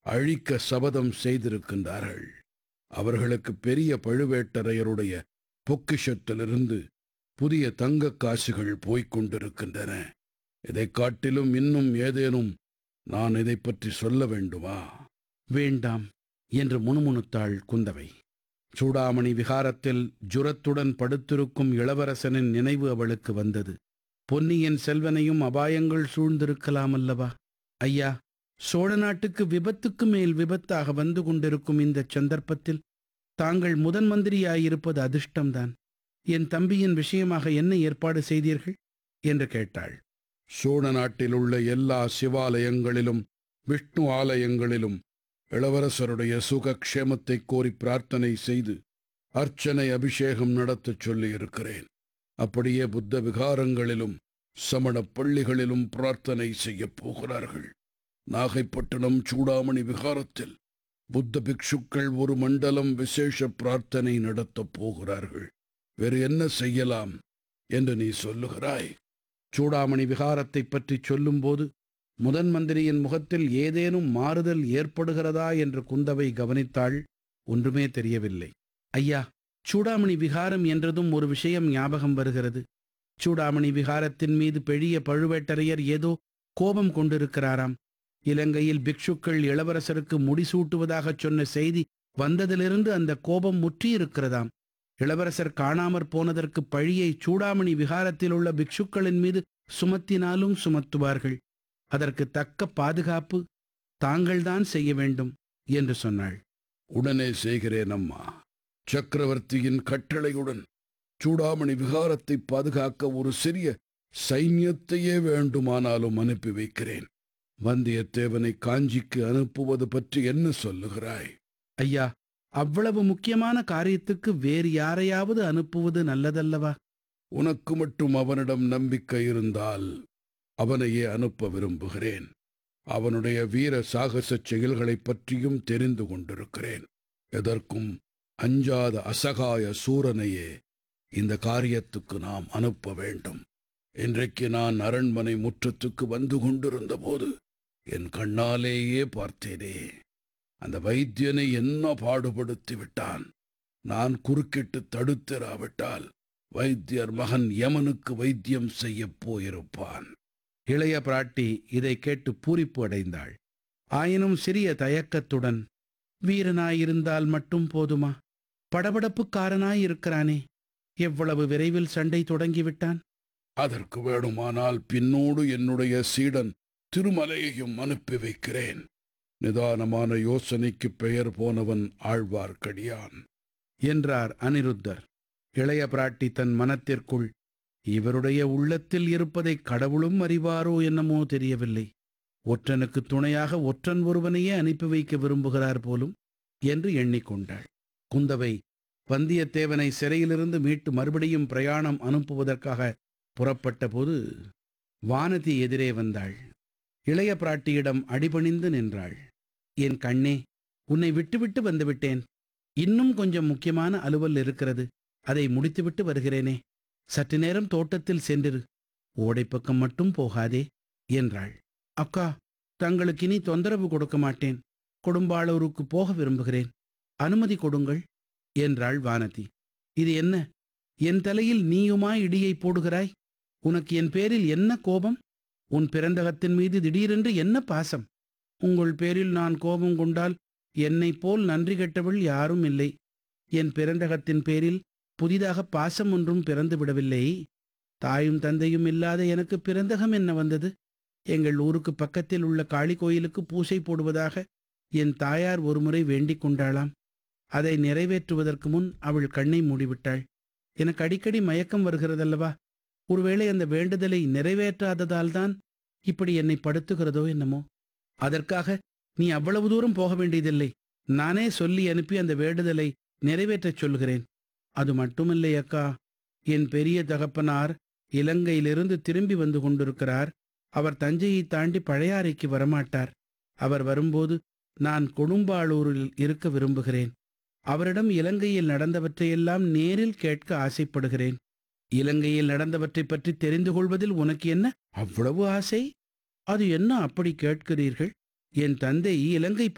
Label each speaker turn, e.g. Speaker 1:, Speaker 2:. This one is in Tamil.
Speaker 1: அழிக்க சபதம் செய்திருக்கின்றார்கள் அவர்களுக்கு பெரிய பழுவேட்டரையருடைய பொக்கிஷத்திலிருந்து புதிய தங்கக் காசுகள் போய்க் கொண்டிருக்கின்றன இதைக் காட்டிலும் இன்னும் ஏதேனும் நான் இதைப் பற்றி சொல்ல வேண்டுமா
Speaker 2: வேண்டாம் என்று முணுமுணுத்தாள் குந்தவை சூடாமணி விகாரத்தில் ஜுரத்துடன் படுத்திருக்கும் இளவரசனின் நினைவு அவளுக்கு வந்தது பொன்னியின் செல்வனையும் அபாயங்கள் சூழ்ந்திருக்கலாம் அல்லவா ஐயா சோழ நாட்டுக்கு விபத்துக்கு மேல் விபத்தாக வந்து கொண்டிருக்கும் இந்த சந்தர்ப்பத்தில் தாங்கள் முதன் மந்திரியாயிருப்பது அதிர்ஷ்டம்தான் என் தம்பியின் விஷயமாக என்ன ஏற்பாடு செய்தீர்கள் என்று கேட்டாள்
Speaker 1: சோழ நாட்டில் உள்ள எல்லா சிவாலயங்களிலும் விஷ்ணு ஆலயங்களிலும் இளவரசருடைய சுகக்ஷேமத்தை கோரி பிரார்த்தனை செய்து அர்ச்சனை அபிஷேகம் நடத்தச் சொல்லியிருக்கிறேன் அப்படியே புத்த விகாரங்களிலும் சமணப் பள்ளிகளிலும் பிரார்த்தனை செய்யப் போகிறார்கள் நாகைப்பட்டினம் சூடாமணி விகாரத்தில் புத்த பிக்ஷுக்கள் ஒரு மண்டலம் விசேஷ பிரார்த்தனை நடத்தப் போகிறார்கள் வேறு என்ன செய்யலாம் என்று நீ சொல்லுகிறாய்
Speaker 2: சூடாமணி விகாரத்தைப் பற்றி சொல்லும்போது முதன் மந்திரியின் முகத்தில் ஏதேனும் மாறுதல் ஏற்படுகிறதா என்று குந்தவை கவனித்தாள் ஒன்றுமே தெரியவில்லை ஐயா சூடாமணி விகாரம் என்றதும் ஒரு விஷயம் ஞாபகம் வருகிறது சூடாமணி விகாரத்தின் மீது பெரிய பழுவேட்டரையர் ஏதோ கோபம் கொண்டிருக்கிறாராம் இலங்கையில் பிக்ஷுக்கள் இளவரசருக்கு முடிசூட்டுவதாகச் சொன்ன செய்தி வந்ததிலிருந்து அந்த கோபம் முற்றியிருக்கிறதாம் இளவரசர் காணாமற் போனதற்கு பழியை சூடாமணி விகாரத்தில் உள்ள பிக்ஷுக்களின் மீது சுமத்தினாலும் சுமத்துவார்கள் அதற்கு தக்க பாதுகாப்பு தாங்கள்தான் செய்ய வேண்டும் என்று சொன்னாள்
Speaker 1: உடனே செய்கிறேன் அம்மா சக்கரவர்த்தியின் கட்டளையுடன் சூடாமணி விகாரத்தை பாதுகாக்க ஒரு சிறிய சைன்யத்தையே வேண்டுமானாலும் அனுப்பி வைக்கிறேன் வந்தியத்தேவனை காஞ்சிக்கு அனுப்புவது பற்றி என்ன சொல்லுகிறாய்
Speaker 2: ஐயா அவ்வளவு முக்கியமான காரியத்துக்கு வேறு யாரையாவது அனுப்புவது நல்லதல்லவா
Speaker 1: உனக்கு மட்டும் அவனிடம் நம்பிக்கை இருந்தால் அவனையே அனுப்ப விரும்புகிறேன் அவனுடைய வீர சாகசச் செயல்களைப் பற்றியும் தெரிந்து கொண்டிருக்கிறேன் எதற்கும் அஞ்சாத அசகாய சூரனையே இந்த காரியத்துக்கு நாம் அனுப்ப வேண்டும் இன்றைக்கு நான் அரண்மனை முற்றத்துக்கு வந்து கொண்டிருந்த போது என் கண்ணாலேயே பார்த்தேனே அந்த வைத்தியனை என்ன பாடுபடுத்தி விட்டான் நான் குறுக்கிட்டு தடுத்திராவிட்டால் வைத்தியர் மகன் யமனுக்கு வைத்தியம் செய்யப் போயிருப்பான்
Speaker 2: இளைய பிராட்டி இதை கேட்டு பூரிப்பு அடைந்தாள் ஆயினும் சிறிய தயக்கத்துடன் வீரனாயிருந்தால் மட்டும் போதுமா படபடப்புக்காரனாயிருக்கிறானே எவ்வளவு விரைவில் சண்டை தொடங்கிவிட்டான்
Speaker 1: அதற்கு வேணுமானால் பின்னோடு என்னுடைய சீடன் திருமலையையும் அனுப்பி வைக்கிறேன் நிதானமான யோசனைக்கு பெயர் போனவன் ஆழ்வார்க்கடியான்
Speaker 2: என்றார் அனிருத்தர் இளைய பிராட்டி தன் மனத்திற்குள் இவருடைய உள்ளத்தில் இருப்பதை கடவுளும் அறிவாரோ என்னமோ தெரியவில்லை ஒற்றனுக்கு துணையாக ஒற்றன் ஒருவனையே அனுப்பி வைக்க விரும்புகிறார் போலும் என்று எண்ணிக்கொண்டாள் குந்தவை வந்தியத்தேவனை சிறையிலிருந்து மீட்டு மறுபடியும் பிரயாணம் அனுப்புவதற்காக புறப்பட்ட போது வானதி எதிரே வந்தாள் இளைய பிராட்டியிடம் அடிபணிந்து நின்றாள் என் கண்ணே உன்னை விட்டுவிட்டு வந்துவிட்டேன் இன்னும் கொஞ்சம் முக்கியமான அலுவல் இருக்கிறது அதை முடித்துவிட்டு வருகிறேனே சற்று நேரம் தோட்டத்தில் சென்றிரு ஓடைப்பக்கம் மட்டும் போகாதே என்றாள் அக்கா தங்களுக்கு இனி தொந்தரவு கொடுக்க மாட்டேன் கொடும்பாளூருக்கு போக விரும்புகிறேன் அனுமதி கொடுங்கள் என்றாள் வானதி இது என்ன என் தலையில் நீயுமா இடியை போடுகிறாய் உனக்கு என் பேரில் என்ன கோபம் உன் பிறந்தகத்தின் மீது திடீரென்று என்ன பாசம் உங்கள் பேரில் நான் கோபம் கொண்டால் என்னைப் போல் நன்றி கெட்டவள் யாரும் இல்லை என் பிறந்தகத்தின் பேரில் புதிதாக பாசம் ஒன்றும் பிறந்து விடவில்லை தாயும் தந்தையும் இல்லாத எனக்கு பிறந்தகம் என்ன வந்தது எங்கள் ஊருக்கு பக்கத்தில் உள்ள காளி கோயிலுக்கு பூசை போடுவதாக என் தாயார் ஒருமுறை வேண்டிக் கொண்டாளாம் அதை நிறைவேற்றுவதற்கு முன் அவள் கண்ணை மூடிவிட்டாள் எனக்கு அடிக்கடி மயக்கம் வருகிறதல்லவா ஒருவேளை அந்த வேண்டுதலை நிறைவேற்றாததால்தான் இப்படி என்னை படுத்துகிறதோ என்னமோ அதற்காக நீ அவ்வளவு தூரம் போக வேண்டியதில்லை நானே சொல்லி அனுப்பி அந்த வேண்டுதலை நிறைவேற்றச் சொல்கிறேன் அது மட்டுமில்லை அக்கா என் பெரிய தகப்பனார் இலங்கையிலிருந்து திரும்பி வந்து கொண்டிருக்கிறார் அவர் தஞ்சையை தாண்டி பழையாறைக்கு வரமாட்டார் அவர் வரும்போது நான் கொடும்பாளூரில் இருக்க விரும்புகிறேன் அவரிடம் இலங்கையில் நடந்தவற்றையெல்லாம் நேரில் கேட்க ஆசைப்படுகிறேன் இலங்கையில் நடந்தவற்றைப் பற்றி தெரிந்து கொள்வதில் உனக்கு என்ன அவ்வளவு ஆசை அது என்ன அப்படி கேட்கிறீர்கள் என் தந்தை இலங்கை